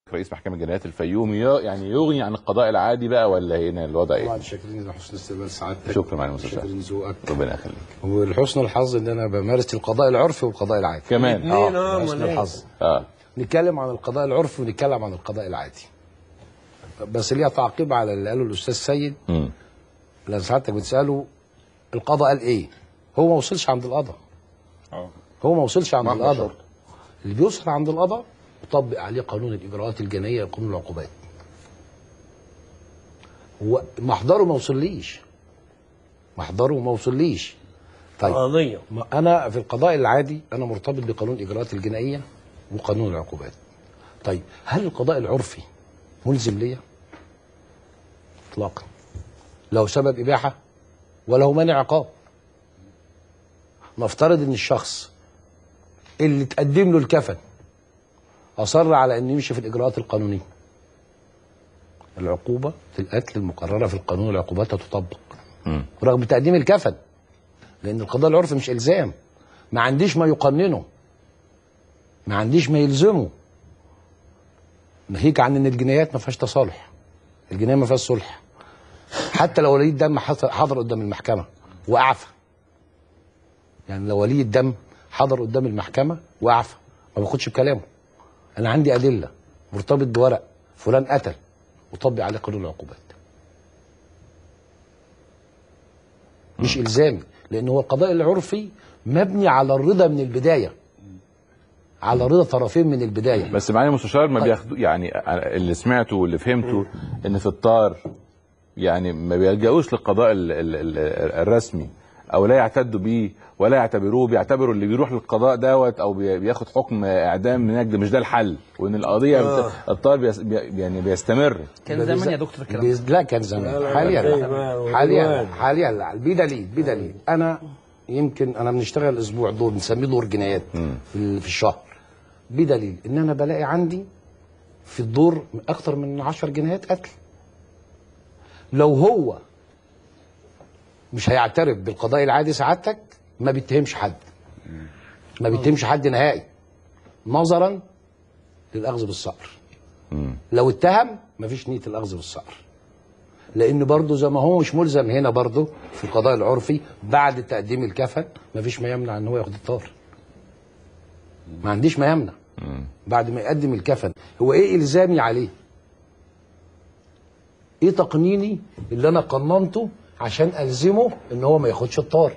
رئيس محكمه جنايات الفيوم ي- يعني يغني عن القضاء العادي بقى ولا هنا الوضع طبعا ايه؟ شاكرين لحسن استقبال سعادتك شكرا معالي المستشار شاكرين ذوقك ربنا يخليك ولحسن الحظ ان انا بمارس القضاء العرفي والقضاء العادي كمان الاثنين اه لحسن أمال إيه؟ الحظ اه نتكلم عن القضاء العرفي ونتكلم عن القضاء العادي بس ليها تعقيب على اللي قاله الاستاذ سيد امم لان سعادتك بتساله القضاء قال ايه هو ما وصلش عند القضاء اه هو ما وصلش عند مهما القضاء شرط. اللي بيوصل عند القضاء يطبق عليه قانون الاجراءات الجنائيه وقانون العقوبات هو محضره ما وصليش محضره ما وصليش طيب قضيه ما انا في القضاء العادي انا مرتبط بقانون الاجراءات الجنائيه وقانون العقوبات طيب هل القضاء العرفي ملزم ليا اطلاقا له سبب اباحه وله مانع عقاب نفترض ان الشخص اللي تقدم له الكفن اصر على انه يمشي في الاجراءات القانونيه العقوبه في القتل المقرره في القانون العقوبات هتطبق امم رغم تقديم الكفن لان القضاء العرفي مش الزام ما عنديش ما يقننه ما عنديش ما يلزمه ناهيك عن ان الجنايات ما فيهاش تصالح الجنايه ما فيهاش صلح حتى لو ولي الدم حضر حضر قدام المحكمه واعفى يعني لو ولي الدم حضر قدام المحكمه واعفى ما باخدش بكلامه انا عندي ادله مرتبط بورق فلان قتل وطبق عليه قانون العقوبات مش الزامي لان هو القضاء العرفي مبني على الرضا من البدايه على رضا طرفين من البدايه بس معالي المستشار ما بياخدوا يعني اللي سمعته واللي فهمته ان في الطار يعني ما بيلجأوش للقضاء ال ال ال الرسمي او لا يعتدوا بيه ولا يعتبروه بيعتبروا اللي بيروح للقضاء دوت او بي- بياخد حكم اعدام نجد مش ده الحل وان القضيه آه. بت- الطار بيس بي يعني بيستمر كان زمان يا دكتور الكلام ده. بيز- لا كان زمان لا، لا، حاليا زي لا. ما- حاليا لا. والوان. حاليا لا بدليل بدليل انا يمكن انا بنشتغل اسبوع دور بنسميه دور جنايات في ال- في الشهر بدليل ان انا بلاقي عندي في الدور اكتر من 10 جنايات قتل لو هو مش هيعترف بالقضاء العادي سعادتك ما بيتهمش حد ما بيتهمش حد نهائي نظرا للاخذ بالصقر مم. لو اتهم مفيش نيه الاخذ بالصقر لان برضه زي ما هو مش ملزم هنا برضه في القضاء العرفي بعد تقديم الكفن مفيش ما يمنع ان هو ياخد الطار ما عنديش ما يمنع بعد ما يقدم الكفن هو ايه الزامي عليه ايه تقنيني اللي انا قننته عشان الزمه ان هو ما ياخدش الطار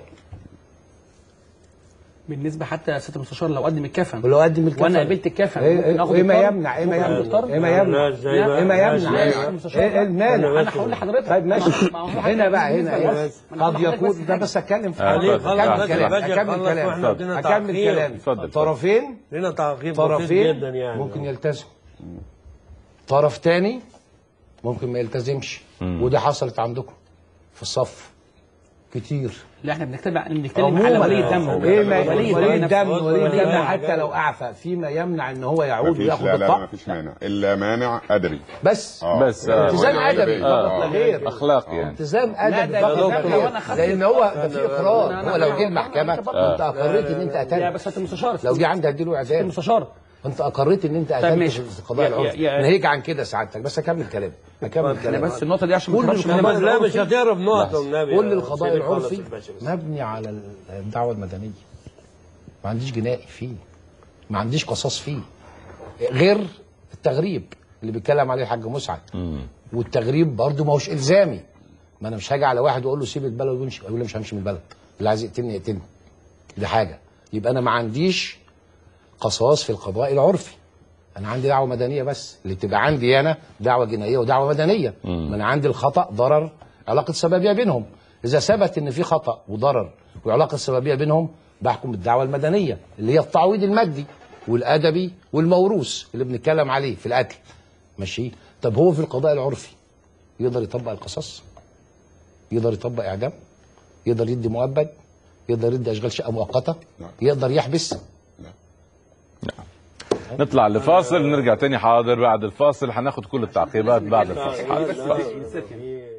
بالنسبه حتى يا سياده المستشار لو قدم الكفن ولو قدم الكفن وانا قبلت الكفن ايه ممكن ايه اخد إيه ما الطار؟ يمنع ايه ما ممكن آخد يمنع الطار؟ ايه ما لا، يمنع ازاي بقى؟ ايه ما لا، يمنع ازاي ايه بقى؟ المستشار ايه المانع انا هقول لحضرتك طيب ماشي ما هو هنا بقى هنا بالنسبة هنا بس- ما أنا قد هقول لك يكون بس ده حاجة. بس اتكلم في آه، حاجه اتفضل. اكمل خلاص، كلام باجي اكمل أخلص وإحنا كلام عندنا اكمل تعقيب. كلام اتفضل، اتفضل. طرفين لنا تعقيب بسيط طرفين جدا يعني ممكن يلتزم طرف تاني ممكن ما يلتزمش ودي حصلت عندكم في الصف كتير لا احنا بنتكلم بنتكلم على ولي الدم ايه ما ولي ولي الدم الدم نفسه. ولي ولي الدم الدم. حتى لو اعفى فيما يمنع ان هو يعود مفيش وياخد لا لا لا الطعم مفيش مانع الا مانع ادبي بس آه. بس آه. التزام مانع ادبي أدبي. فقط لا آه. غير اخلاق يعني التزام ادبي ده فقط دكتور، لا لو أنا غير خدت- لان هو ده في اقرار أنا- هو لو أنا- جه المحكمه أنا- انت اقريت ان انت لا قتلت بس سياده المستشار لو جه عندي اديله سياده اعدام المستشار انت اقريت ان انت طيب قتلت ماشي. في القضاء يا- العرفي يا- يا- ناهيك عن كده سعادتك بس اكمل كلام اكمل انا كلام بس النقطه دي عشان ما كل تخرجش القضاء منها بس لا مش العرفي- هتعرف نقطة والنبي كل يا القضاء سيدي خلص العرفي الباشا بس. مبني على الدعوه المدنيه ما عنديش جنائي فيه ما عنديش قصاص فيه غير التغريب اللي بيتكلم عليه الحاج مسعد والتغريب برضه ما هوش الزامي ما انا مش هاجي على واحد واقول له سيب البلد وامشي يقول لي مش همشي من البلد اللي عايز يقتلني يقتلني دي حاجه يبقى انا ما عنديش قصاص في القضاء العرفي انا عندي دعوه مدنيه بس اللي بتبقى عندي انا دعوه جنائيه ودعوه مدنيه ما انا عندي الخطا ضرر علاقه سببيه بينهم اذا ثبت ان في خطا وضرر وعلاقه سببيه بينهم بحكم بالدعوه المدنيه اللي هي التعويض المادي والادبي والموروث اللي بنتكلم عليه في القتل ماشي طب هو في القضاء العرفي يقدر يطبق القصاص يقدر يطبق اعدام يقدر يدي مؤبد يقدر يدي اشغال شقه مؤقته لا. يقدر يحبس نطلع لفاصل نرجع تاني حاضر بعد الفاصل هناخد كل التعقيبات بعد الفاصل لا، لا، لا.